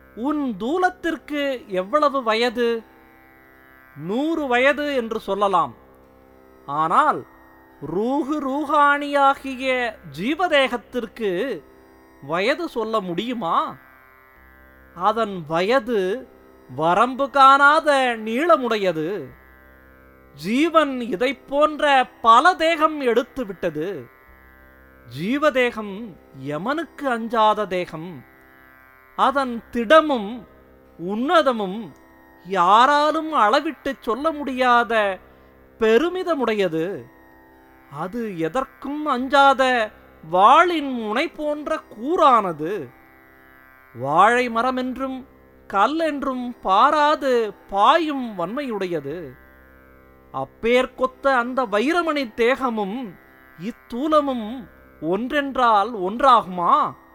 உன் தூலத்திற்கு எவ்வளவு வயது நூறு வயது என்று சொல்லலாம் ஆனால் ரூஹு ரூஹானியாகிய ஜீவதேகத்திற்கு வயது சொல்ல முடியுமா அதன் வயது வரம்பு காணாத நீளமுடையது ஜீவன் இதைப் போன்ற பல தேகம் எடுத்து விட்டது ஜீவதேகம் யமனுக்கு அஞ்சாத தேகம் அதன் திடமும் உன்னதமும் யாராலும் அளவிட்டு சொல்ல முடியாத பெருமிதமுடையது அது எதற்கும் அஞ்சாத வாளின் முனை போன்ற கூரானது வாழை மரம் என்றும் கல் என்றும் பாராது பாயும் வன்மையுடையது அப்பேர் கொத்த அந்த வைரமணி தேகமும் இத்தூலமும் ஒன்றென்றால் ஒன்றாகுமா